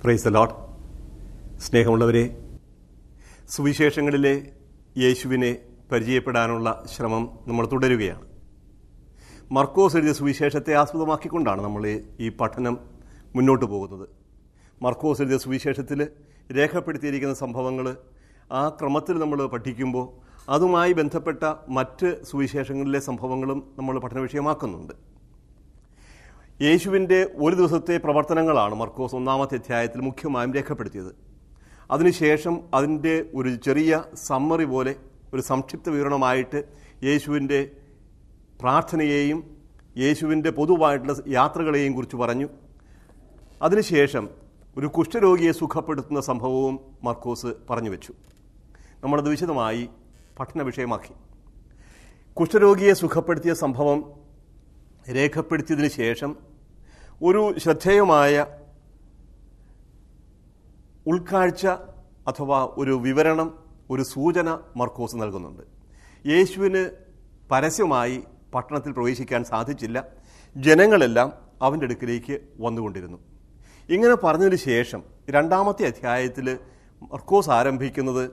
price ലോട്ട് സ്നേഹമുള്ളവരെ സുവിശേഷങ്ങളിലെ യേശുവിനെ പരിചയപ്പെടാനുള്ള ശ്രമം നമ്മൾ തുടരുകയാണ് മർക്കോസ് എഴുതിയ സുവിശേഷത്തെ ആസ്പദമാക്കിക്കൊണ്ടാണ് നമ്മൾ ഈ പഠനം മുന്നോട്ട് പോകുന്നത് മർക്കോസ് എഴുതിയ സുവിശേഷത്തിൽ രേഖപ്പെടുത്തിയിരിക്കുന്ന സംഭവങ്ങൾ ആ ക്രമത്തിൽ നമ്മൾ പഠിക്കുമ്പോൾ അതുമായി ബന്ധപ്പെട്ട മറ്റ് സുവിശേഷങ്ങളിലെ സംഭവങ്ങളും നമ്മൾ പഠന വിഷയമാക്കുന്നുണ്ട് യേശുവിൻ്റെ ഒരു ദിവസത്തെ പ്രവർത്തനങ്ങളാണ് മർക്കോസ് ഒന്നാമത്തെ അധ്യായത്തിൽ മുഖ്യമായും രേഖപ്പെടുത്തിയത് അതിനുശേഷം അതിൻ്റെ ഒരു ചെറിയ സമ്മറി പോലെ ഒരു സംക്ഷിപ്ത വിവരണമായിട്ട് യേശുവിൻ്റെ പ്രാർത്ഥനയെയും യേശുവിൻ്റെ പൊതുവായിട്ടുള്ള യാത്രകളെയും കുറിച്ച് പറഞ്ഞു അതിനുശേഷം ഒരു കുഷ്ഠരോഗിയെ സുഖപ്പെടുത്തുന്ന സംഭവവും മർക്കോസ് പറഞ്ഞു വെച്ചു നമ്മളത് വിശദമായി പഠന വിഷയമാക്കി കുഷ്ഠരോഗിയെ സുഖപ്പെടുത്തിയ സംഭവം രേഖപ്പെടുത്തിയതിനു ശേഷം ഒരു ശ്രദ്ധേയമായ ഉൾക്കാഴ്ച അഥവാ ഒരു വിവരണം ഒരു സൂചന മർക്കോസ് നൽകുന്നുണ്ട് യേശുവിന് പരസ്യമായി പട്ടണത്തിൽ പ്രവേശിക്കാൻ സാധിച്ചില്ല ജനങ്ങളെല്ലാം അവൻ്റെ അടുക്കിലേക്ക് വന്നുകൊണ്ടിരുന്നു ഇങ്ങനെ പറഞ്ഞതിന് ശേഷം രണ്ടാമത്തെ അധ്യായത്തിൽ മർക്കോസ് ആരംഭിക്കുന്നത്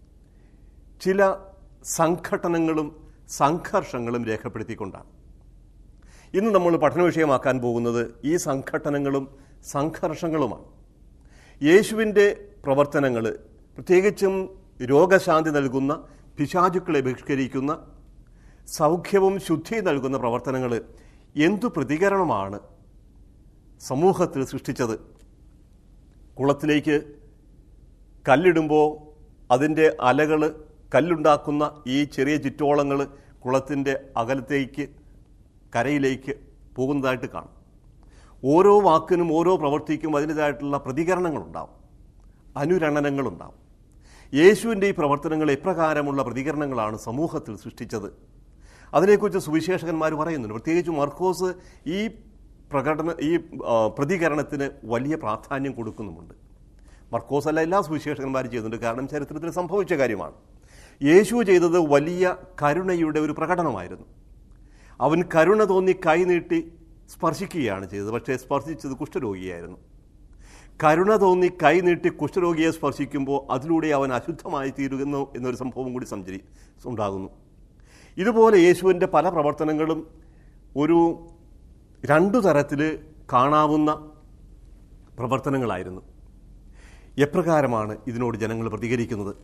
ചില സംഘട്ടനങ്ങളും സംഘർഷങ്ങളും രേഖപ്പെടുത്തിക്കൊണ്ടാണ് ഇന്ന് നമ്മൾ പഠന വിഷയമാക്കാൻ പോകുന്നത് ഈ സംഘട്ടനങ്ങളും സംഘർഷങ്ങളുമാണ് യേശുവിൻ്റെ പ്രവർത്തനങ്ങൾ പ്രത്യേകിച്ചും രോഗശാന്തി നൽകുന്ന പിശാചുക്കളെ ബഹിഷ്കരിക്കുന്ന സൗഖ്യവും ശുദ്ധിയും നൽകുന്ന പ്രവർത്തനങ്ങൾ എന്തു പ്രതികരണമാണ് സമൂഹത്തിൽ സൃഷ്ടിച്ചത് കുളത്തിലേക്ക് കല്ലിടുമ്പോൾ അതിൻ്റെ അലകൾ കല്ലുണ്ടാക്കുന്ന ഈ ചെറിയ ചുറ്റോളങ്ങൾ കുളത്തിൻ്റെ അകലത്തേക്ക് കരയിലേക്ക് പോകുന്നതായിട്ട് കാണും ഓരോ വാക്കിനും ഓരോ പ്രവൃത്തിക്കും അതിൻ്റെതായിട്ടുള്ള പ്രതികരണങ്ങളുണ്ടാവും അനുരണനങ്ങളുണ്ടാവും യേശുവിൻ്റെ ഈ പ്രവർത്തനങ്ങൾ എപ്രകാരമുള്ള പ്രതികരണങ്ങളാണ് സമൂഹത്തിൽ സൃഷ്ടിച്ചത് അതിനെക്കുറിച്ച് സുവിശേഷകന്മാർ പറയുന്നുണ്ട് പ്രത്യേകിച്ച് മർക്കോസ് ഈ പ്രകടന ഈ ആ, പ്രതികരണത്തിന് വലിയ പ്രാധാന്യം കൊടുക്കുന്നുമുണ്ട് മർക്കോസ് അല്ല എല്ലാ സുവിശേഷകന്മാരും ചെയ്യുന്നുണ്ട് കാരണം ചരിത്രത്തിൽ സംഭവിച്ച കാര്യമാണ് യേശു ചെയ്തത് വലിയ കരുണയുടെ ഒരു പ്രകടനമായിരുന്നു അവൻ കരുണ തോന്നി കൈനീട്ടി സ്പർശിക്കുകയാണ് ചെയ്തത് പക്ഷേ സ്പർശിച്ചത് കുഷ്ഠരോഗിയായിരുന്നു കരുണ തോന്നി കൈനീട്ടി കുഷ്ഠരോഗിയെ സ്പർശിക്കുമ്പോൾ അതിലൂടെ അവൻ അശുദ്ധമായി തീരുന്നു എന്നൊരു സംഭവം കൂടി സഞ്ചരി ഉണ്ടാകുന്നു ഇതുപോലെ യേശുവിൻ്റെ പല പ്രവർത്തനങ്ങളും ഒരു രണ്ടു തരത്തിൽ കാണാവുന്ന പ്രവർത്തനങ്ങളായിരുന്നു എപ്രകാരമാണ് ഇതിനോട് ജനങ്ങൾ പ്രതികരിക്കുന്നത്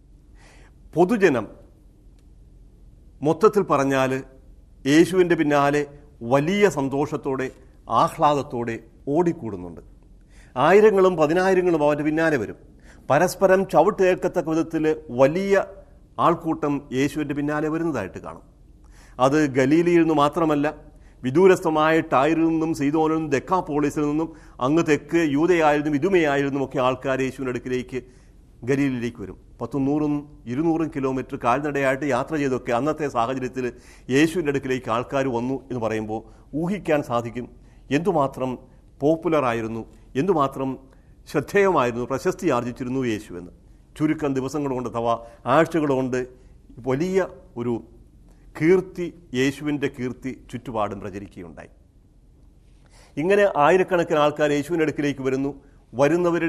പൊതുജനം മൊത്തത്തിൽ പറഞ്ഞാൽ യേശുവിൻ്റെ പിന്നാലെ വലിയ സന്തോഷത്തോടെ ആഹ്ലാദത്തോടെ ഓടിക്കൂടുന്നുണ്ട് ആയിരങ്ങളും പതിനായിരങ്ങളും അവൻ്റെ പിന്നാലെ വരും പരസ്പരം ചവിട്ടേൽക്കത്തക്ക വിധത്തിൽ വലിയ ആൾക്കൂട്ടം യേശുവിൻ്റെ പിന്നാലെ വരുന്നതായിട്ട് കാണും അത് ഗലീലിയിൽ നിന്ന് മാത്രമല്ല വിദൂരസ്ഥമായ ടൈറിൽ നിന്നും സീതോനിൽ നിന്നും ദക്കാപോളിസിൽ നിന്നും അങ്ങ് തെക്ക് യൂതയായിരുന്നും ഇതുമയായിരുന്നും ഒക്കെ ആൾക്കാർ യേശുവിൻ്റെ അടുക്കിലേക്ക് ഗലീലിലേക്ക് വരും പത്തും നൂറും ഇരുന്നൂറും കിലോമീറ്റർ കാൽനടയായിട്ട് യാത്ര ചെയ്തൊക്കെ അന്നത്തെ സാഹചര്യത്തിൽ യേശുവിൻ്റെ അടുക്കിലേക്ക് ആൾക്കാർ വന്നു എന്ന് പറയുമ്പോൾ ഊഹിക്കാൻ സാധിക്കും എന്തുമാത്രം പോപ്പുലർ ആയിരുന്നു എന്തുമാത്രം ശ്രദ്ധേയമായിരുന്നു പ്രശസ്തി ആർജിച്ചിരുന്നു യേശു എന്ന് ചുരുക്കം ദിവസങ്ങൾ കൊണ്ട് അഥവാ ആഴ്ചകൾ കൊണ്ട് വലിയ ഒരു കീർത്തി യേശുവിൻ്റെ കീർത്തി ചുറ്റുപാടും പ്രചരിക്കുകയുണ്ടായി ഇങ്ങനെ ആയിരക്കണക്കിന് ആൾക്കാർ യേശുവിൻ്റെ അടുക്കിലേക്ക് വരുന്നു വരുന്നവരിൽ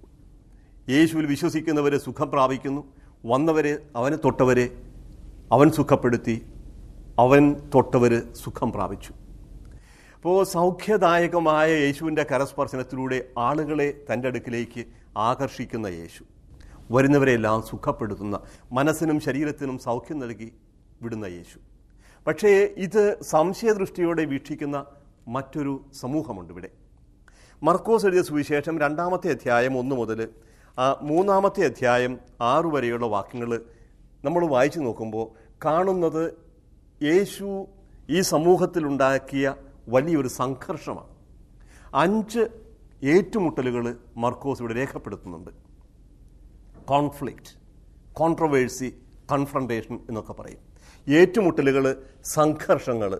യേശുവിൽ വിശ്വസിക്കുന്നവരെ സുഖം പ്രാപിക്കുന്നു വന്നവരെ അവനെ തൊട്ടവരെ അവൻ സുഖപ്പെടുത്തി അവൻ തൊട്ടവർ സുഖം പ്രാപിച്ചു അപ്പോൾ സൗഖ്യദായകമായ യേശുവിൻ്റെ കരസ്പർശനത്തിലൂടെ ആളുകളെ തൻ്റെ അടുക്കിലേക്ക് ആകർഷിക്കുന്ന യേശു വരുന്നവരെല്ലാം സുഖപ്പെടുത്തുന്ന മനസ്സിനും ശരീരത്തിനും സൗഖ്യം നൽകി വിടുന്ന യേശു പക്ഷേ ഇത് സംശയദൃഷ്ടിയോടെ വീക്ഷിക്കുന്ന മറ്റൊരു സമൂഹമുണ്ട് ഇവിടെ മർക്കോസ് എഴുതിയ സുവിശേഷം രണ്ടാമത്തെ അധ്യായം ഒന്ന് മുതൽ ആ മൂന്നാമത്തെ അധ്യായം ആറു വരെയുള്ള വാക്യങ്ങൾ നമ്മൾ വായിച്ചു നോക്കുമ്പോൾ കാണുന്നത് യേശു ഈ സമൂഹത്തിലുണ്ടാക്കിയ വലിയൊരു സംഘർഷമാണ് അഞ്ച് ഏറ്റുമുട്ടലുകൾ മർക്കോസ് ഇവിടെ രേഖപ്പെടുത്തുന്നുണ്ട് കോൺഫ്ലിക്റ്റ് കോൺട്രവേഴ്സി കൺഫ്രണ്ടേഷൻ എന്നൊക്കെ പറയും ഏറ്റുമുട്ടലുകൾ സംഘർഷങ്ങൾ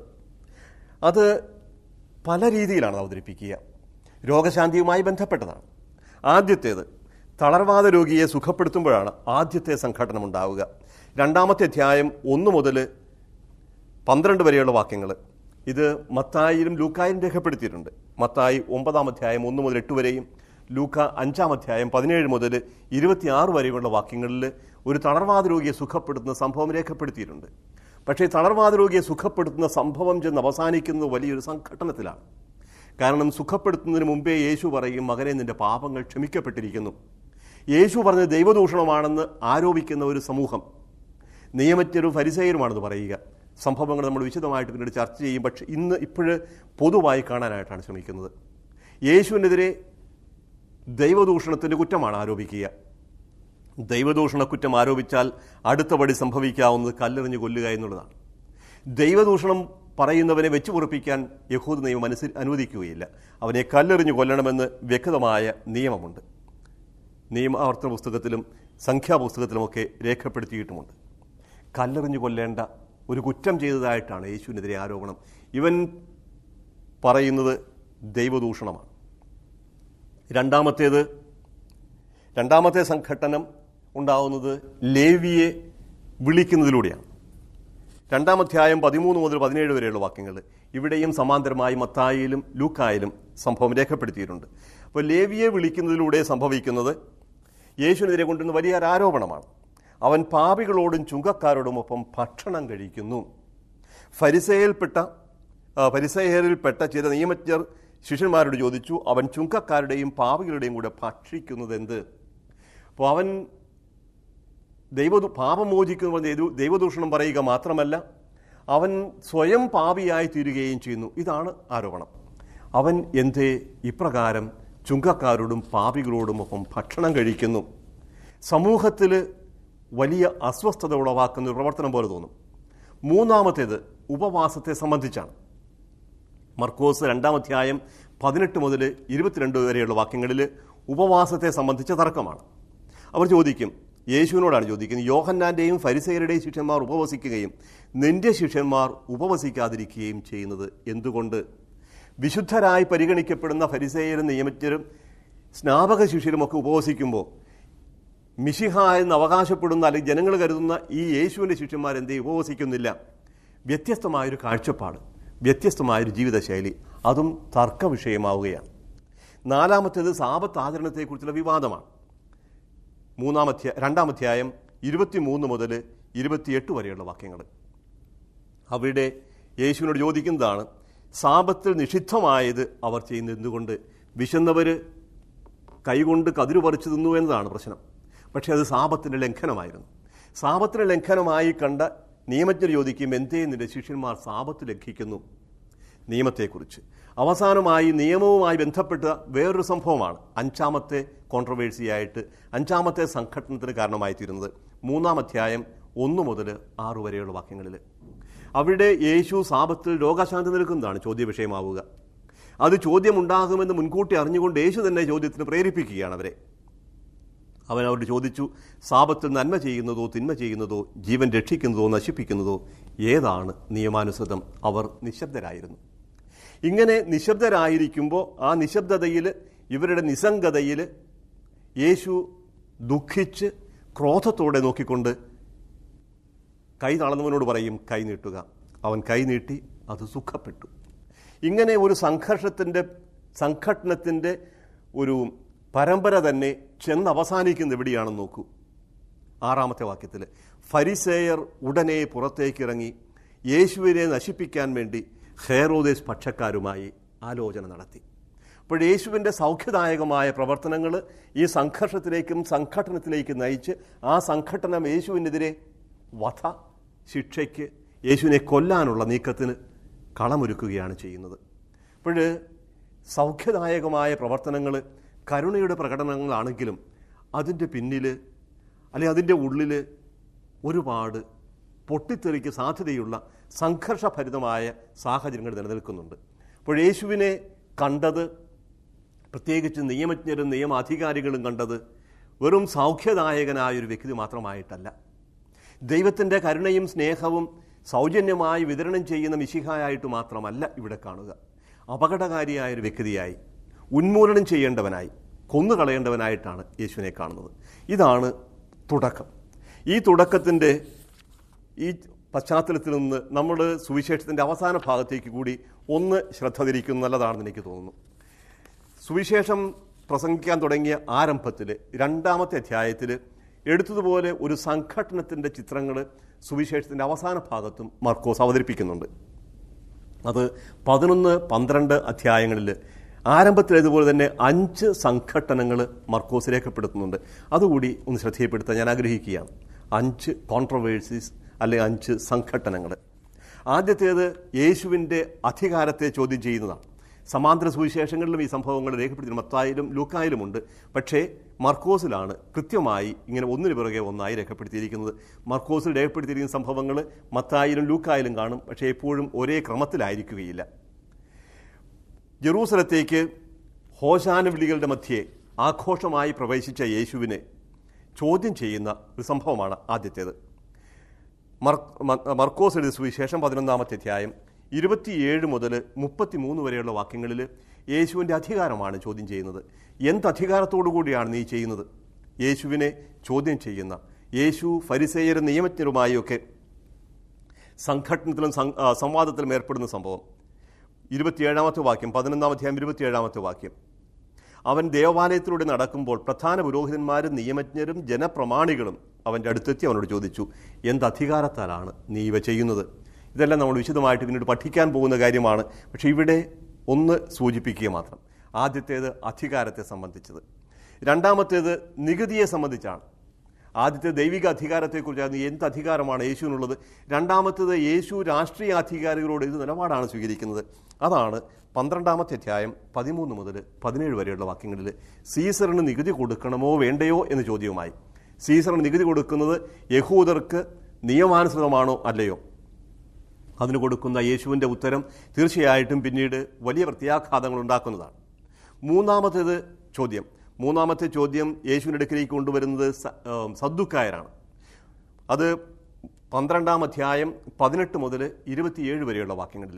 അത് പല രീതിയിലാണ് അവതരിപ്പിക്കുക രോഗശാന്തിയുമായി ബന്ധപ്പെട്ടതാണ് ആദ്യത്തേത് തളർവാദ രോഗിയെ സുഖപ്പെടുത്തുമ്പോഴാണ് ആദ്യത്തെ സംഘടനം ഉണ്ടാവുക രണ്ടാമത്തെ അധ്യായം ഒന്ന് മുതൽ പന്ത്രണ്ട് വരെയുള്ള വാക്യങ്ങൾ ഇത് മത്തായിലും ലൂക്കായിലും രേഖപ്പെടുത്തിയിട്ടുണ്ട് മത്തായി ഒമ്പതാം അധ്യായം ഒന്ന് മുതൽ എട്ട് വരെയും ലൂക്ക അഞ്ചാം അധ്യായം പതിനേഴ് മുതൽ ഇരുപത്തിയാറ് വരെയുള്ള വാക്യങ്ങളിൽ ഒരു തളർവാദ രോഗിയെ സുഖപ്പെടുത്തുന്ന സംഭവം രേഖപ്പെടുത്തിയിട്ടുണ്ട് പക്ഷേ തളർവാദ രോഗിയെ സുഖപ്പെടുത്തുന്ന സംഭവം ചെന്ന് അവസാനിക്കുന്നത് വലിയൊരു സംഘട്ടനത്തിലാണ് കാരണം സുഖപ്പെടുത്തുന്നതിന് മുമ്പേ യേശു പറയും മകനെ നിന്റെ പാപങ്ങൾ ക്ഷമിക്കപ്പെട്ടിരിക്കുന്നു യേശു പറഞ്ഞ ദൈവദൂഷണമാണെന്ന് ആരോപിക്കുന്ന ഒരു സമൂഹം നിയമജ്ഞരും ഫരിസേയരുമാണെന്ന് പറയുക സംഭവങ്ങൾ നമ്മൾ വിശദമായിട്ട് പിന്നീട് ചർച്ച ചെയ്യും പക്ഷെ ഇന്ന് ഇപ്പോഴ് പൊതുവായി കാണാനായിട്ടാണ് ശ്രമിക്കുന്നത് യേശുവിനെതിരെ ദൈവദൂഷണത്തിൻ്റെ കുറ്റമാണ് ആരോപിക്കുക ദൈവദൂഷണ കുറ്റം ആരോപിച്ചാൽ അടുത്ത പടി സംഭവിക്കാവുന്നത് കല്ലെറിഞ്ഞ് കൊല്ലുക എന്നുള്ളതാണ് ദൈവദൂഷണം പറയുന്നവനെ വെച്ചു പൊറുപ്പിക്കാൻ യഹൂദ നിയമം അനുസ അനുവദിക്കുകയില്ല അവനെ കല്ലെറിഞ്ഞ് കൊല്ലണമെന്ന് വ്യക്തമായ നിയമമുണ്ട് നിയമാവർത്തന പുസ്തകത്തിലും സംഖ്യാപുസ്തകത്തിലുമൊക്കെ രേഖപ്പെടുത്തിയിട്ടുമുണ്ട് കല്ലെറിഞ്ഞു കൊല്ലേണ്ട ഒരു കുറ്റം ചെയ്തതായിട്ടാണ് യേശുവിനെതിരെ ആരോപണം ഇവൻ പറയുന്നത് ദൈവദൂഷണമാണ് രണ്ടാമത്തേത് രണ്ടാമത്തെ സംഘട്ടനം ഉണ്ടാവുന്നത് ലേവിയെ വിളിക്കുന്നതിലൂടെയാണ് രണ്ടാം അധ്യായം പതിമൂന്ന് മുതൽ പതിനേഴ് വരെയുള്ള വാക്യങ്ങൾ ഇവിടെയും സമാന്തരമായി മത്തായിലും ലൂക്കായിലും സംഭവം രേഖപ്പെടുത്തിയിട്ടുണ്ട് അപ്പോൾ ലേവിയെ വിളിക്കുന്നതിലൂടെ സംഭവിക്കുന്നത് യേശുവിനെതിരെ കൊണ്ടുവരുന്ന വലിയ ഒരു ആരോപണമാണ് അവൻ പാപികളോടും ചുങ്കക്കാരോടുമൊപ്പം ഭക്ഷണം കഴിക്കുന്നു ഫരിസയിൽപ്പെട്ട ആ, ഫരിസയരിൽപ്പെട്ട ചില നിയമജ്ഞർ ശിഷ്യന്മാരോട് ചോദിച്ചു അവൻ ചുങ്കക്കാരുടെയും പാപികളുടെയും കൂടെ ഭക്ഷിക്കുന്നത് എന്ത് അപ്പോൾ അവൻ ദൈവ പാപം മോചിക്കുന്ന ദൈവ ദൈവദൂഷണം പറയുക മാത്രമല്ല അവൻ സ്വയം പാപിയായി തീരുകയും ചെയ്യുന്നു ഇതാണ് ആരോപണം അവൻ എന്തേ ഇപ്രകാരം ചുങ്കക്കാരോടും പാപികളോടുമൊപ്പം ഭക്ഷണം കഴിക്കുന്നു സമൂഹത്തിൽ വലിയ അസ്വസ്ഥത ഉളവാക്കുന്ന ഒരു പ്രവർത്തനം പോലെ തോന്നും മൂന്നാമത്തേത് ഉപവാസത്തെ സംബന്ധിച്ചാണ് മർക്കോസ് രണ്ടാം അധ്യായം പതിനെട്ട് മുതൽ ഇരുപത്തിരണ്ട് വരെയുള്ള വാക്യങ്ങളിൽ ഉപവാസത്തെ സംബന്ധിച്ച തർക്കമാണ് അവർ ചോദിക്കും യേശുവിനോടാണ് ചോദിക്കുന്നത് യോഹന്നാന്റെയും ഫരിസയരുടെയും ശിഷ്യന്മാർ ഉപവസിക്കുകയും നിന്റെ ശിഷ്യന്മാർ ഉപവസിക്കാതിരിക്കുകയും ചെയ്യുന്നത് എന്തുകൊണ്ട് വിശുദ്ധരായി പരിഗണിക്കപ്പെടുന്ന ഫരിസേയരും നിയമജ്ഞരും സ്നാപക ശിഷ്യരുമൊക്കെ ഉപവസിക്കുമ്പോൾ മിഷിഹ എന്ന് അവകാശപ്പെടുന്ന അല്ലെങ്കിൽ ജനങ്ങൾ കരുതുന്ന ഈ യേശുവിൻ്റെ ശിഷ്യന്മാർ എന്തേ ഉപവസിക്കുന്നില്ല വ്യത്യസ്തമായൊരു കാഴ്ചപ്പാട് വ്യത്യസ്തമായൊരു ജീവിതശൈലി അതും തർക്ക വിഷയമാവുകയാണ് നാലാമത്തേത് സാപത്ത് ആചരണത്തെക്കുറിച്ചുള്ള വിവാദമാണ് മൂന്നാമധ്യ രണ്ടാമധ്യായം ഇരുപത്തിമൂന്ന് മുതൽ ഇരുപത്തിയെട്ട് വരെയുള്ള വാക്യങ്ങൾ അവിടെ യേശുവിനോട് ചോദിക്കുന്നതാണ് സാപത്തിൽ നിഷിദ്ധമായത് അവർ ചെയ്യുന്നത് എന്തുകൊണ്ട് വിശന്നവർ കൈകൊണ്ട് കതിരു പറിച്ചു തിന്നു എന്നതാണ് പ്രശ്നം പക്ഷേ അത് സാപത്തിൻ്റെ ലംഘനമായിരുന്നു സാപത്തിൻ്റെ ലംഘനമായി കണ്ട നിയമജ്ഞർ ചോദിക്കും എന്തേ നിന്റെ ശിഷ്യന്മാർ സാപത്ത് ലംഘിക്കുന്നു നിയമത്തെക്കുറിച്ച് അവസാനമായി നിയമവുമായി ബന്ധപ്പെട്ട വേറൊരു സംഭവമാണ് അഞ്ചാമത്തെ കോൺട്രവേഴ്സിയായിട്ട് അഞ്ചാമത്തെ സംഘടനത്തിന് കാരണമായി തീരുന്നത് മൂന്നാം അധ്യായം ഒന്ന് മുതൽ ആറ് വരെയുള്ള വാക്യങ്ങളിൽ അവിടെ യേശു സാപത്തിൽ രോഗശാന്തി നിൽക്കുന്നതാണ് ചോദ്യ വിഷയമാവുക അത് ചോദ്യമുണ്ടാകുമെന്ന് മുൻകൂട്ടി അറിഞ്ഞുകൊണ്ട് യേശു തന്നെ ചോദ്യത്തിന് പ്രേരിപ്പിക്കുകയാണ് അവരെ അവൻ അവരോട് ചോദിച്ചു സാപത്തിൽ നന്മ ചെയ്യുന്നതോ തിന്മ ചെയ്യുന്നതോ ജീവൻ രക്ഷിക്കുന്നതോ നശിപ്പിക്കുന്നതോ ഏതാണ് നിയമാനുസൃതം അവർ നിശബ്ദരായിരുന്നു ഇങ്ങനെ നിശബ്ദരായിരിക്കുമ്പോൾ ആ നിശബ്ദതയിൽ ഇവരുടെ നിസ്സംഗതയിൽ യേശു ദുഃഖിച്ച് ക്രോധത്തോടെ നോക്കിക്കൊണ്ട് കൈ തളർന്നവനോട് പറയും കൈ നീട്ടുക അവൻ കൈ നീട്ടി അത് സുഖപ്പെട്ടു ഇങ്ങനെ ഒരു സംഘർഷത്തിൻ്റെ സംഘട്ടനത്തിൻ്റെ ഒരു പരമ്പര തന്നെ ചെന്ന് അവസാനിക്കുന്നത് എവിടെയാണെന്ന് നോക്കൂ ആറാമത്തെ വാക്യത്തിൽ ഫരിസേയർ ഉടനെ പുറത്തേക്കിറങ്ങി യേശുവിനെ നശിപ്പിക്കാൻ വേണ്ടി ഹേറോദേസ് പക്ഷക്കാരുമായി ആലോചന നടത്തി അപ്പോൾ യേശുവിൻ്റെ സൗഖ്യദായകമായ പ്രവർത്തനങ്ങൾ ഈ സംഘർഷത്തിലേക്കും സംഘട്ടനത്തിലേക്കും നയിച്ച് ആ സംഘട്ടനം യേശുവിനെതിരെ വധ ശിക്ഷയ്ക്ക് യേശുവിനെ കൊല്ലാനുള്ള നീക്കത്തിന് കളമൊരുക്കുകയാണ് ചെയ്യുന്നത് അപ്പോൾ സൗഖ്യദായകമായ പ്രവർത്തനങ്ങൾ കരുണയുടെ പ്രകടനങ്ങളാണെങ്കിലും അതിൻ്റെ പിന്നിൽ അല്ലെങ്കിൽ അതിൻ്റെ ഉള്ളിൽ ഒരുപാട് പൊട്ടിത്തെറിക്ക് സാധ്യതയുള്ള സംഘർഷഭരിതമായ സാഹചര്യങ്ങൾ നിലനിൽക്കുന്നുണ്ട് അപ്പോൾ യേശുവിനെ കണ്ടത് പ്രത്യേകിച്ച് നിയമജ്ഞരും നിയമാധികാരികളും കണ്ടത് വെറും സൗഖ്യദായകനായ ഒരു വ്യക്തി മാത്രമായിട്ടല്ല ദൈവത്തിൻ്റെ കരുണയും സ്നേഹവും സൗജന്യമായി വിതരണം ചെയ്യുന്ന മിശിഹായായിട്ട് മാത്രമല്ല ഇവിടെ കാണുക അപകടകാരിയായ ഒരു വ്യക്തിയായി ഉന്മൂലനം ചെയ്യേണ്ടവനായി കൊന്നുകളയേണ്ടവനായിട്ടാണ് യേശുവിനെ കാണുന്നത് ഇതാണ് തുടക്കം ഈ തുടക്കത്തിൻ്റെ ഈ പശ്ചാത്തലത്തിൽ നിന്ന് നമ്മൾ സുവിശേഷത്തിൻ്റെ അവസാന ഭാഗത്തേക്ക് കൂടി ഒന്ന് ശ്രദ്ധ തിരിക്കുന്നത് നല്ലതാണെന്ന് എനിക്ക് തോന്നുന്നു സുവിശേഷം പ്രസംഗിക്കാൻ തുടങ്ങിയ ആരംഭത്തിൽ രണ്ടാമത്തെ അധ്യായത്തിൽ എടുത്തതുപോലെ ഒരു സംഘടനത്തിൻ്റെ ചിത്രങ്ങൾ സുവിശേഷത്തിൻ്റെ അവസാന ഭാഗത്തും മർക്കോസ് അവതരിപ്പിക്കുന്നുണ്ട് അത് പതിനൊന്ന് പന്ത്രണ്ട് അധ്യായങ്ങളിൽ ആരംഭത്തിൽ ഇതുപോലെ തന്നെ അഞ്ച് സംഘട്ടനങ്ങൾ മർക്കോസ് രേഖപ്പെടുത്തുന്നുണ്ട് അതുകൂടി ഒന്ന് ശ്രദ്ധയപ്പെടുത്താൻ ഞാൻ ആഗ്രഹിക്കുകയാണ് അഞ്ച് കോൺട്രവേഴ്സീസ് അല്ലെങ്കിൽ അഞ്ച് സംഘട്ടനങ്ങൾ ആദ്യത്തേത് യേശുവിൻ്റെ അധികാരത്തെ ചോദ്യം ചെയ്യുന്നതാണ് സമാന്തര സുവിശേഷങ്ങളിലും ഈ സംഭവങ്ങൾ രേഖപ്പെടുത്തി മത്തായാലും ലൂക്കായാലുമുണ്ട് പക്ഷേ മർക്കോസിലാണ് കൃത്യമായി ഇങ്ങനെ ഒന്നിനു പിറകെ ഒന്നായി രേഖപ്പെടുത്തിയിരിക്കുന്നത് മർക്കോസിൽ രേഖപ്പെടുത്തിയിരിക്കുന്ന സംഭവങ്ങൾ മത്തായാലും ലൂക്കായാലും കാണും പക്ഷേ എപ്പോഴും ഒരേ ക്രമത്തിലായിരിക്കുകയില്ല ജെറൂസലത്തേക്ക് ഹോശാന വിളികളുടെ മധ്യേ ആഘോഷമായി പ്രവേശിച്ച യേശുവിനെ ചോദ്യം ചെയ്യുന്ന ഒരു സംഭവമാണ് ആദ്യത്തേത് മർ- മ- മർക്കോസ് എഴുതിയ സുവിശേഷം പതിനൊന്നാമത്തെ അധ്യായം ഇരുപത്തിയേഴ് മുതൽ മുപ്പത്തിമൂന്ന് വരെയുള്ള വാക്യങ്ങളിൽ യേശുവിൻ്റെ അധികാരമാണ് ചോദ്യം ചെയ്യുന്നത് എന്ത് അധികാരത്തോടു കൂടിയാണ് നീ ചെയ്യുന്നത് യേശുവിനെ ചോദ്യം ചെയ്യുന്ന യേശു ഫരിസേയരും നിയമജ്ഞരുമായൊക്കെ സംഘടനത്തിലും സം- ആ, സംവാദത്തിലും ഏർപ്പെടുന്ന സംഭവം ഇരുപത്തിയേഴാമത്തെ വാക്യം പതിനൊന്നാം അധ്യായം ഇരുപത്തിയേഴാമത്തെ വാക്യം അവൻ ദേവാലയത്തിലൂടെ നടക്കുമ്പോൾ പ്രധാന പുരോഹിതന്മാരും നിയമജ്ഞരും ജനപ്രമാണികളും അവൻ്റെ അടുത്തെത്തി അവനോട് ചോദിച്ചു എന്ത് അധികാരത്താലാണ് നീ ഇവ ചെയ്യുന്നത് ഇതെല്ലാം നമ്മൾ വിശദമായിട്ട് പിന്നീട് പഠിക്കാൻ പോകുന്ന കാര്യമാണ് പക്ഷേ ഇവിടെ ഒന്ന് സൂചിപ്പിക്കുക മാത്രം ആദ്യത്തേത് അധികാരത്തെ സംബന്ധിച്ചത് രണ്ടാമത്തേത് നികുതിയെ സംബന്ധിച്ചാണ് ആദ്യത്തെ ദൈവിക അധികാരത്തെക്കുറിച്ചായിരുന്നു എന്ത് അധികാരമാണ് യേശുവിനുള്ളത് രണ്ടാമത്തേത് യേശു രാഷ്ട്രീയ അധികാരികളോട് ഇത് നിലപാടാണ് സ്വീകരിക്കുന്നത് അതാണ് പന്ത്രണ്ടാമത്തെ അധ്യായം പതിമൂന്ന് മുതൽ പതിനേഴ് വരെയുള്ള വാക്യങ്ങളിൽ സീസറിന് നികുതി കൊടുക്കണമോ വേണ്ടയോ എന്ന ചോദ്യവുമായി സീസറിന് നികുതി കൊടുക്കുന്നത് യഹൂദർക്ക് നിയമാനുസൃതമാണോ അല്ലയോ അതിന് കൊടുക്കുന്ന യേശുവിൻ്റെ ഉത്തരം തീർച്ചയായിട്ടും പിന്നീട് വലിയ പ്രത്യാഘാതങ്ങൾ ഉണ്ടാക്കുന്നതാണ് മൂന്നാമത്തേത് ചോദ്യം മൂന്നാമത്തെ ചോദ്യം യേശുവിൻ്റെ അടുക്കിലേക്ക് കൊണ്ടുവരുന്നത് സ- ഏം, സദ്ദുക്കായരാണ് അത് പന്ത്രണ്ടാം അധ്യായം പതിനെട്ട് മുതൽ ഇരുപത്തിയേഴ് വരെയുള്ള വാക്യങ്ങളിൽ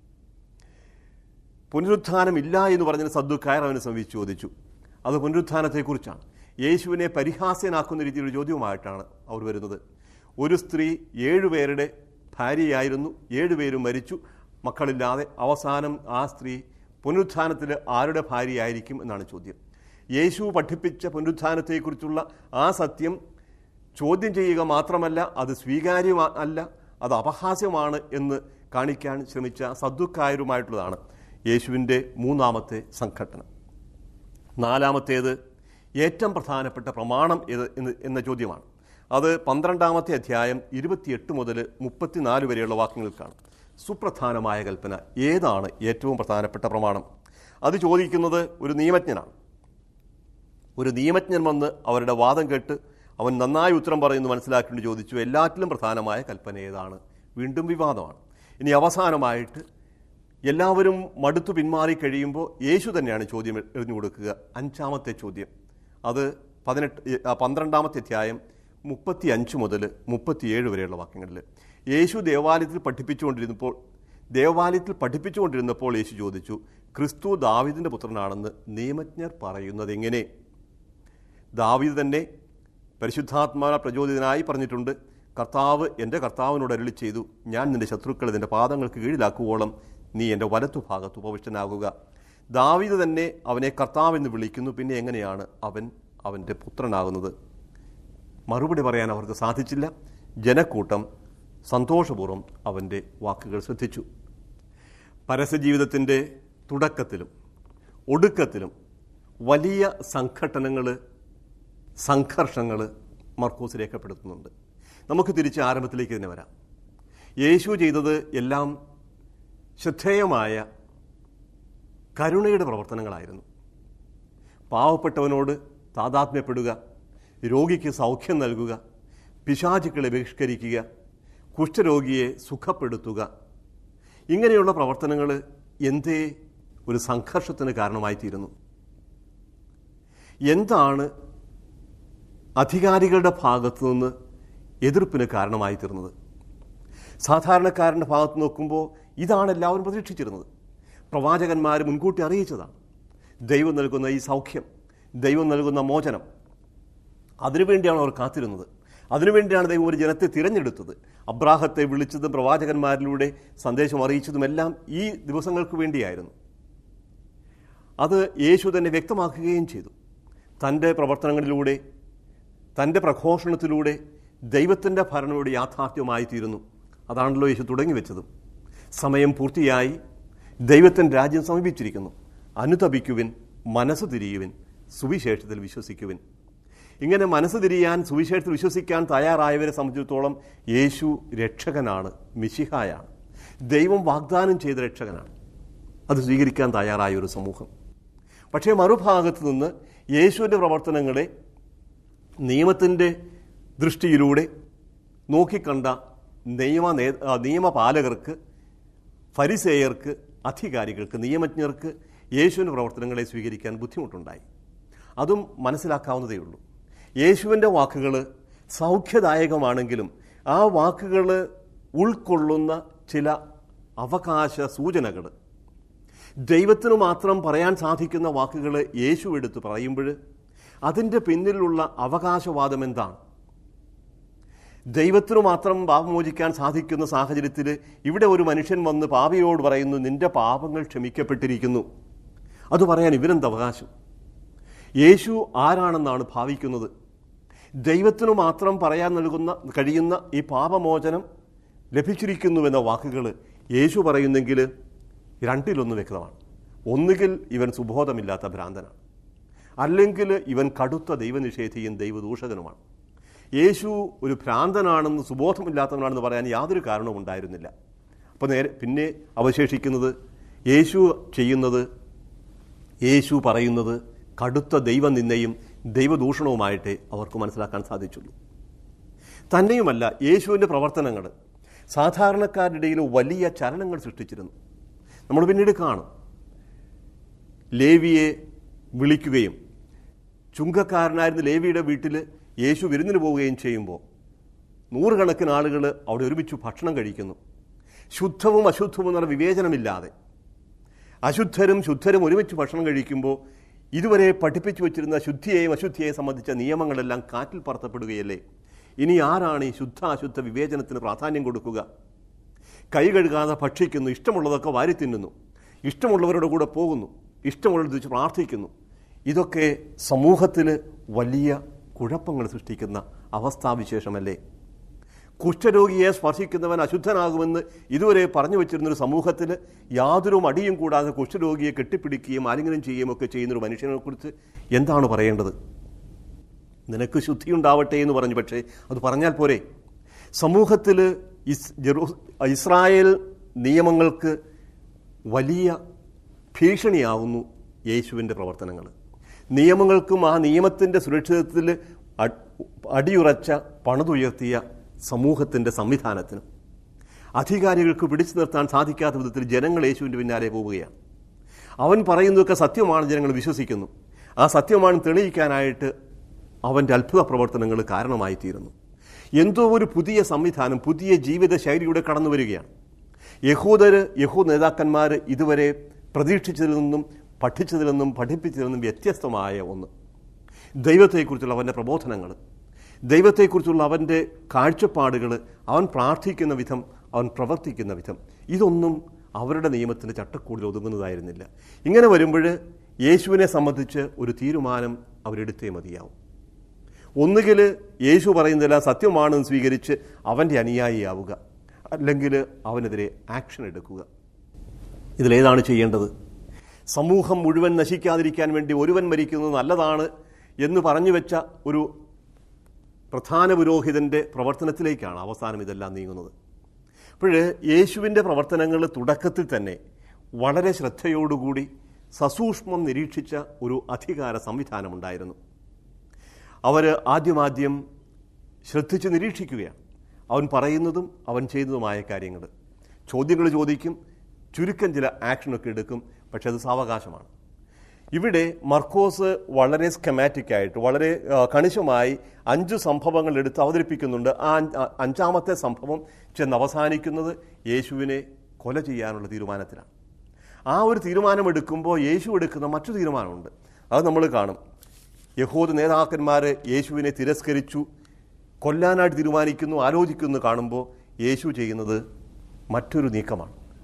പുനരുത്ഥാനമില്ല എന്ന് പറഞ്ഞതിന് സദ്ദുക്കായർ അവനെ സമീപിച്ച് ചോദിച്ചു അത് പുനരുത്ഥാനത്തെക്കുറിച്ചാണ് യേശുവിനെ പരിഹാസ്യനാക്കുന്ന രീതിയിലുള്ള ചോദ്യവുമായിട്ടാണ് അവർ വരുന്നത് ഒരു സ്ത്രീ ഏഴുപേരുടെ ഭാര്യയായിരുന്നു ഏഴുപേരും മരിച്ചു മക്കളില്ലാതെ അവസാനം ആ സ്ത്രീ പുനരുത്ഥാനത്തിൽ ആരുടെ ഭാര്യയായിരിക്കും എന്നാണ് ചോദ്യം യേശു പഠിപ്പിച്ച പുനരുത്ഥാനത്തെക്കുറിച്ചുള്ള ആ സത്യം ചോദ്യം ചെയ്യുക മാത്രമല്ല അത് സ്വീകാര്യം അല്ല അത് അപഹാസ്യമാണ് എന്ന് കാണിക്കാൻ ശ്രമിച്ച സദ്ദുക്കായരുമായിട്ടുള്ളതാണ് യേശുവിൻ്റെ മൂന്നാമത്തെ സംഘടന നാലാമത്തേത് ഏറ്റവും പ്രധാനപ്പെട്ട പ്രമാണം ഏത് എന്ന് എന്ന ചോദ്യമാണ് അത് പന്ത്രണ്ടാമത്തെ അധ്യായം ഇരുപത്തിയെട്ട് മുതൽ മുപ്പത്തിനാല് വരെയുള്ള വാക്യങ്ങളിൽ കാണും സുപ്രധാനമായ കൽപ്പന ഏതാണ് ഏറ്റവും പ്രധാനപ്പെട്ട പ്രമാണം അത് ചോദിക്കുന്നത് ഒരു നിയമജ്ഞനാണ് ഒരു നിയമജ്ഞൻ വന്ന് അവരുടെ വാദം കേട്ട് അവൻ നന്നായി ഉത്തരം പറയുന്നു മനസ്സിലാക്കിയിട്ട് ചോദിച്ചു എല്ലാറ്റിലും പ്രധാനമായ കൽപ്പന ഏതാണ് വീണ്ടും വിവാദമാണ് ഇനി അവസാനമായിട്ട് എല്ലാവരും മടുത്തു പിന്മാറി കഴിയുമ്പോൾ യേശു തന്നെയാണ് ചോദ്യം എറിഞ്ഞു കൊടുക്കുക അഞ്ചാമത്തെ ചോദ്യം അത് പതിനെട്ട് ആ, പന്ത്രണ്ടാമത്തെ അധ്യായം മുപ്പത്തി അഞ്ച് മുതൽ മുപ്പത്തിയേഴ് വരെയുള്ള വാക്യങ്ങളിൽ യേശു ദേവാലയത്തിൽ പഠിപ്പിച്ചുകൊണ്ടിരുന്നപ്പോൾ ദേവാലയത്തിൽ പഠിപ്പിച്ചുകൊണ്ടിരുന്നപ്പോൾ യേശു ചോദിച്ചു ക്രിസ്തു ദാവിദിൻ്റെ പുത്രനാണെന്ന് നിയമജ്ഞർ പറയുന്നത് എങ്ങനെ ദാവീദ് തന്നെ പരിശുദ്ധാത്മാന പ്രചോദിതനായി പറഞ്ഞിട്ടുണ്ട് കർത്താവ് എൻ്റെ കർത്താവിനോട് അരുളി ചെയ്തു ഞാൻ നിന്റെ ശത്രുക്കളെ നിന്റെ പാദങ്ങൾക്ക് കീഴിലാക്കുവോളം നീ എൻ്റെ വലത്തുഭാഗത്ത് ഉപവിഷ്ടനാകുക ദാവീദ് തന്നെ അവനെ കർത്താവെന്ന് വിളിക്കുന്നു പിന്നെ എങ്ങനെയാണ് അവൻ അവൻ്റെ പുത്രനാകുന്നത് മറുപടി പറയാൻ അവർക്ക് സാധിച്ചില്ല ജനക്കൂട്ടം സന്തോഷപൂർവ്വം അവൻ്റെ വാക്കുകൾ ശ്രദ്ധിച്ചു പരസ്യജീവിതത്തിൻ്റെ തുടക്കത്തിലും ഒടുക്കത്തിലും വലിയ സംഘട്ടനങ്ങൾ സംഘർഷങ്ങൾ മർക്കോസ് രേഖപ്പെടുത്തുന്നുണ്ട് നമുക്ക് തിരിച്ച് ആരംഭത്തിലേക്ക് തന്നെ വരാം യേശു ചെയ്തത് എല്ലാം ശ്രദ്ധേയമായ കരുണയുടെ പ്രവർത്തനങ്ങളായിരുന്നു പാവപ്പെട്ടവനോട് താതാത്മ്യപ്പെടുക രോഗിക്ക് സൗഖ്യം നൽകുക പിശാചുക്കളെ ബഹിഷ്കരിക്കുക കുഷ്ഠരോഗിയെ സുഖപ്പെടുത്തുക ഇങ്ങനെയുള്ള പ്രവർത്തനങ്ങൾ എന്തേ ഒരു സംഘർഷത്തിന് കാരണമായിത്തീരുന്നു എന്താണ് അധികാരികളുടെ ഭാഗത്തു നിന്ന് എതിർപ്പിന് കാരണമായി തീർന്നത് സാധാരണക്കാരൻ്റെ ഭാഗത്ത് നോക്കുമ്പോൾ ഇതാണ് എല്ലാവരും പ്രതീക്ഷിച്ചിരുന്നത് പ്രവാചകന്മാർ മുൻകൂട്ടി അറിയിച്ചതാണ് ദൈവം നൽകുന്ന ഈ സൗഖ്യം ദൈവം നൽകുന്ന മോചനം അതിനുവേണ്ടിയാണ് അവർ കാത്തിരുന്നത് അതിനുവേണ്ടിയാണ് ദൈവം ഒരു ജനത്തെ തിരഞ്ഞെടുത്തത് അബ്രാഹത്തെ വിളിച്ചതും പ്രവാചകന്മാരിലൂടെ സന്ദേശം അറിയിച്ചതുമെല്ലാം ഈ ദിവസങ്ങൾക്ക് വേണ്ടിയായിരുന്നു അത് യേശു തന്നെ വ്യക്തമാക്കുകയും ചെയ്തു തൻ്റെ പ്രവർത്തനങ്ങളിലൂടെ തൻ്റെ പ്രഘോഷണത്തിലൂടെ ദൈവത്തിൻ്റെ ഭരണയുടെ യാഥാർത്ഥ്യമായി തീരുന്നു അതാണല്ലോ യേശു തുടങ്ങി വെച്ചതും സമയം പൂർത്തിയായി ദൈവത്തിൻ്റെ രാജ്യം സമീപിച്ചിരിക്കുന്നു അനുതപിക്കുവിൻ മനസ്സ് തിരിയുവിൻ സുവിശേഷത്തിൽ വിശ്വസിക്കുവിൻ ഇങ്ങനെ മനസ്സ് തിരിയാൻ സുവിശേഷത്തിൽ വിശ്വസിക്കാൻ തയ്യാറായവരെ സംബന്ധിച്ചിടത്തോളം യേശു രക്ഷകനാണ് മിശിഹായാണ് ദൈവം വാഗ്ദാനം ചെയ്ത രക്ഷകനാണ് അത് സ്വീകരിക്കാൻ തയ്യാറായ ഒരു സമൂഹം പക്ഷേ മറുഭാഗത്ത് നിന്ന് യേശുവിൻ്റെ പ്രവർത്തനങ്ങളെ നിയമത്തിൻ്റെ ദൃഷ്ടിയിലൂടെ നോക്കിക്കണ്ട നിയമ നേ ആ, നിയമപാലകർക്ക് ഫരിസേയർക്ക് അധികാരികൾക്ക് നിയമജ്ഞർക്ക് യേശുവിൻ്റെ പ്രവർത്തനങ്ങളെ സ്വീകരിക്കാൻ ബുദ്ധിമുട്ടുണ്ടായി അതും മനസ്സിലാക്കാവുന്നതേ ഉള്ളൂ യേശുവിൻ്റെ വാക്കുകൾ സൗഖ്യദായകമാണെങ്കിലും ആ വാക്കുകൾ ഉൾക്കൊള്ളുന്ന ചില അവകാശ സൂചനകൾ ദൈവത്തിന് മാത്രം പറയാൻ സാധിക്കുന്ന വാക്കുകൾ യേശു എടുത്ത് പറയുമ്പോൾ അതിൻ്റെ പിന്നിലുള്ള അവകാശവാദം എന്താണ് ദൈവത്തിനു മാത്രം പാപമോചിക്കാൻ സാധിക്കുന്ന സാഹചര്യത്തിൽ ഇവിടെ ഒരു മനുഷ്യൻ വന്ന് പാപിയോട് പറയുന്നു നിന്റെ പാപങ്ങൾ ക്ഷമിക്കപ്പെട്ടിരിക്കുന്നു അത് പറയാൻ ഇവരെന്ത് അവകാശം യേശു ആരാണെന്നാണ് ഭാവിക്കുന്നത് ദൈവത്തിനു മാത്രം പറയാൻ നൽകുന്ന കഴിയുന്ന ഈ പാപമോചനം ലഭിച്ചിരിക്കുന്നുവെന്ന വാക്കുകൾ യേശു പറയുന്നെങ്കിൽ രണ്ടിലൊന്ന് വ്യക്തമാണ് ഒന്നുകിൽ ഇവൻ സുബോധമില്ലാത്ത ഭ്രാന്തനാണ് അല്ലെങ്കിൽ ഇവൻ കടുത്ത ദൈവനിഷേധിയും ദൈവദൂഷകനുമാണ് യേശു ഒരു ഭ്രാന്തനാണെന്ന് സുബോധമില്ലാത്തവനാണെന്ന് പറയാൻ യാതൊരു കാരണവും ഉണ്ടായിരുന്നില്ല അപ്പോൾ നേരെ പിന്നെ അവശേഷിക്കുന്നത് യേശു ചെയ്യുന്നത് യേശു പറയുന്നത് കടുത്ത ദൈവനിന്ദയും ദൈവദൂഷണവുമായിട്ടേ അവർക്ക് മനസ്സിലാക്കാൻ സാധിച്ചുള്ളൂ തന്നെയുമല്ല യേശുവിൻ്റെ പ്രവർത്തനങ്ങൾ സാധാരണക്കാരുടെ ഇടയിൽ വലിയ ചലനങ്ങൾ സൃഷ്ടിച്ചിരുന്നു നമ്മൾ പിന്നീട് കാണും ലേവിയെ വിളിക്കുകയും ചുങ്കക്കാരനായിരുന്ന ലേവിയുടെ വീട്ടിൽ യേശു വിരുന്നിന് പോവുകയും ചെയ്യുമ്പോൾ നൂറുകണക്കിന് ആളുകൾ അവിടെ ഒരുമിച്ച് ഭക്ഷണം കഴിക്കുന്നു ശുദ്ധവും അശുദ്ധവും എന്നുള്ള വിവേചനമില്ലാതെ അശുദ്ധരും ശുദ്ധരും ഒരുമിച്ച് ഭക്ഷണം കഴിക്കുമ്പോൾ ഇതുവരെ പഠിപ്പിച്ചു വച്ചിരുന്ന ശുദ്ധിയെയും അശുദ്ധിയെയും സംബന്ധിച്ച നിയമങ്ങളെല്ലാം കാറ്റിൽ പറത്തപ്പെടുകയല്ലേ ഇനി ആരാണ് ഈ ശുദ്ധ അശുദ്ധ വിവേചനത്തിന് പ്രാധാന്യം കൊടുക്കുക കൈ കഴുകാതെ ഭക്ഷിക്കുന്നു ഇഷ്ടമുള്ളതൊക്കെ വാരി തിന്നുന്നു ഇഷ്ടമുള്ളവരുടെ കൂടെ പോകുന്നു ഇഷ്ടമുള്ളത് വെച്ച് പ്രാർത്ഥിക്കുന്നു ഇതൊക്കെ സമൂഹത്തിൽ വലിയ കുഴപ്പങ്ങൾ സൃഷ്ടിക്കുന്ന അവസ്ഥാവിശേഷമല്ലേ കുഷ്ഠരോഗിയെ സ്പർശിക്കുന്നവൻ അശുദ്ധനാകുമെന്ന് ഇതുവരെ പറഞ്ഞു വെച്ചിരുന്നൊരു സമൂഹത്തിൽ യാതൊരു മടിയും കൂടാതെ കുഷ്ഠരോഗിയെ കെട്ടിപ്പിടിക്കുകയും ആലിംഗനം ചെയ്യുകയും ഒക്കെ ചെയ്യുന്നൊരു മനുഷ്യനെ കുറിച്ച് എന്താണ് പറയേണ്ടത് നിനക്ക് ശുദ്ധിയുണ്ടാവട്ടെ എന്ന് പറഞ്ഞു പക്ഷേ അത് പറഞ്ഞാൽ പോരെ സമൂഹത്തിൽ ഇസ് ജെറൂ ഇസ്രായേൽ നിയമങ്ങൾക്ക് വലിയ ഭീഷണിയാവുന്നു യേശുവിൻ്റെ പ്രവർത്തനങ്ങൾ നിയമങ്ങൾക്കും ആ നിയമത്തിൻ്റെ സുരക്ഷിതത്വത്തിൽ അ- അടിയുറച്ച പണിതുയർത്തിയ സമൂഹത്തിൻ്റെ സംവിധാനത്തിനും അധികാരികൾക്ക് പിടിച്ചു നിർത്താൻ സാധിക്കാത്ത വിധത്തിൽ ജനങ്ങൾ യേശുവിൻ്റെ പിന്നാലെ പോവുകയാണ് അവൻ പറയുന്നതൊക്കെ സത്യമാണ് ജനങ്ങൾ വിശ്വസിക്കുന്നു ആ സത്യമാണ് തെളിയിക്കാനായിട്ട് അവൻ്റെ അത്ഭുത പ്രവർത്തനങ്ങൾ കാരണമായി തീരുന്നു എന്തോ ഒരു പുതിയ സംവിധാനം പുതിയ ജീവിത ശൈലിയുടെ കടന്നു വരികയാണ് യഹൂദര് യഹൂദ് നേതാക്കന്മാർ ഇതുവരെ പ്രതീക്ഷിച്ചതിൽ നിന്നും പഠിച്ചതിൽ നിന്നും പഠിപ്പിച്ചതിൽ നിന്നും വ്യത്യസ്തമായ ഒന്ന് ദൈവത്തെക്കുറിച്ചുള്ള അവൻ്റെ പ്രബോധനങ്ങൾ ദൈവത്തെക്കുറിച്ചുള്ള അവൻ്റെ കാഴ്ചപ്പാടുകൾ അവൻ പ്രാർത്ഥിക്കുന്ന വിധം അവൻ പ്രവർത്തിക്കുന്ന വിധം ഇതൊന്നും അവരുടെ നിയമത്തിൻ്റെ ചട്ടക്കൂടിൽ ഒതുങ്ങുന്നതായിരുന്നില്ല ഇങ്ങനെ വരുമ്പോൾ യേശുവിനെ സംബന്ധിച്ച് ഒരു തീരുമാനം അവരെടുത്തേ മതിയാവും ഒന്നുകിൽ യേശു പറയുന്നതെല്ലാം സത്യമാണെന്ന് സ്വീകരിച്ച് അവൻ്റെ അനുയായിയാവുക അല്ലെങ്കിൽ അവനെതിരെ ആക്ഷൻ എടുക്കുക ഇതിലേതാണ് ചെയ്യേണ്ടത് സമൂഹം മുഴുവൻ നശിക്കാതിരിക്കാൻ വേണ്ടി ഒരുവൻ മരിക്കുന്നത് നല്ലതാണ് എന്ന് പറഞ്ഞു വെച്ച ഒരു പ്രധാന പുരോഹിതൻ്റെ പ്രവർത്തനത്തിലേക്കാണ് അവസാനം ഇതെല്ലാം നീങ്ങുന്നത് അപ്പോൾ യേശുവിൻ്റെ പ്രവർത്തനങ്ങൾ തുടക്കത്തിൽ തന്നെ വളരെ ശ്രദ്ധയോടുകൂടി സസൂക്ഷ്മം നിരീക്ഷിച്ച ഒരു അധികാര സംവിധാനമുണ്ടായിരുന്നു അവർ ആദ്യമാദ്യം ശ്രദ്ധിച്ച് നിരീക്ഷിക്കുകയാണ് അവൻ പറയുന്നതും അവൻ ചെയ്യുന്നതുമായ കാര്യങ്ങൾ ചോദ്യങ്ങൾ ചോദിക്കും ചുരുക്കം ചില ആക്ഷനൊക്കെ എടുക്കും പക്ഷെ അത് സാവകാശമാണ് ഇവിടെ മർക്കോസ് വളരെ സ്കമാറ്റിക് ആയിട്ട് വളരെ ആ, കണിശമായി അഞ്ച് സംഭവങ്ങൾ എടുത്ത് അവതരിപ്പിക്കുന്നുണ്ട് ആ അഞ്ച്- ആ അഞ്ചാമത്തെ സംഭവം ചെന്ന് അവസാനിക്കുന്നത് യേശുവിനെ കൊല ചെയ്യാനുള്ള തീരുമാനത്തിലാണ് ആ ഒരു തീരുമാനമെടുക്കുമ്പോൾ യേശു എടുക്കുന്ന മറ്റു തീരുമാനമുണ്ട് അത് നമ്മൾ കാണും യഹൂദ നേതാക്കന്മാർ യേശുവിനെ തിരസ്കരിച്ചു കൊല്ലാനായിട്ട് തീരുമാനിക്കുന്നു ആലോചിക്കുന്നു കാണുമ്പോൾ യേശു ചെയ്യുന്നത് മറ്റൊരു നീക്കമാണ്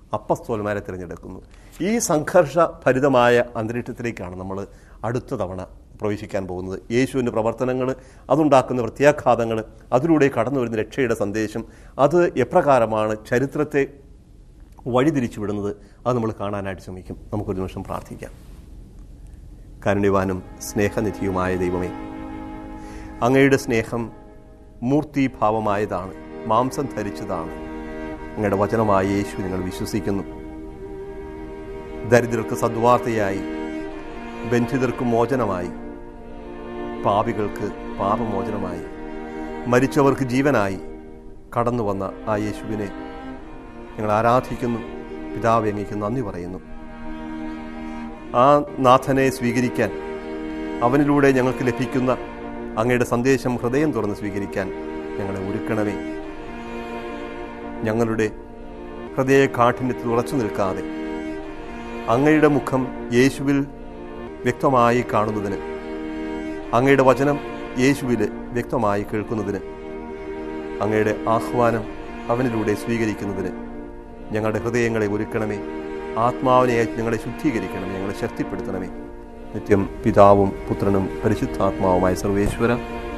അപ്പസ്തോലന്മാരെ തിരഞ്ഞെടുക്കുന്നു ഈ സംഘർഷഭരിതമായ അന്തരീക്ഷത്തിലേക്കാണ് നമ്മൾ അടുത്ത തവണ പ്രവേശിക്കാൻ പോകുന്നത് യേശുവിൻ്റെ പ്രവർത്തനങ്ങൾ അതുണ്ടാക്കുന്ന പ്രത്യാഘാതങ്ങൾ അതിലൂടെ കടന്നു വരുന്ന രക്ഷയുടെ സന്ദേശം അത് എപ്രകാരമാണ് ചരിത്രത്തെ വഴിതിരിച്ചു വിടുന്നത് അത് നമ്മൾ കാണാനായിട്ട് ശ്രമിക്കും നമുക്കൊരു നിമിഷം പ്രാർത്ഥിക്കാം കാരുണ്യവാനും സ്നേഹനിധിയുമായ ദൈവമേ അങ്ങയുടെ സ്നേഹം മൂർത്തിഭാവമായതാണ് മാംസം ധരിച്ചതാണ് അങ്ങയുടെ വചനമായ യേശു നിങ്ങൾ വിശ്വസിക്കുന്നു ദരിദ്രർക്ക് സദ്വാർത്തയായി ബന്ധിതർക്ക് മോചനമായി പാപികൾക്ക് പാപമോചനമായി മരിച്ചവർക്ക് ജീവനായി കടന്നു വന്ന ആ യേശുവിനെ ഞങ്ങൾ ആരാധിക്കുന്നു പിതാവ് അങ്ങേക്ക് നന്ദി പറയുന്നു ആ നാഥനെ സ്വീകരിക്കാൻ അവനിലൂടെ ഞങ്ങൾക്ക് ലഭിക്കുന്ന അങ്ങയുടെ സന്ദേശം ഹൃദയം തുറന്ന് സ്വീകരിക്കാൻ ഞങ്ങളെ ഒരുക്കണമേ ഞങ്ങളുടെ ഹൃദയ കാഠിന്യത്തിൽ ഉറച്ചു നിൽക്കാതെ അങ്ങയുടെ മുഖം യേശുവിൽ വ്യക്തമായി കാണുന്നതിന് അങ്ങയുടെ വചനം യേശുവിൽ വ്യക്തമായി കേൾക്കുന്നതിന് അങ്ങയുടെ ആഹ്വാനം അവനിലൂടെ സ്വീകരിക്കുന്നതിന് ഞങ്ങളുടെ ഹൃദയങ്ങളെ ഒരുക്കണമേ ആത്മാവിനെ ഞങ്ങളെ ശുദ്ധീകരിക്കണമേ ഞങ്ങളെ ശക്തിപ്പെടുത്തണമേ നിത്യം പിതാവും പുത്രനും പരിശുദ്ധാത്മാവുമായ സർവേശ്വര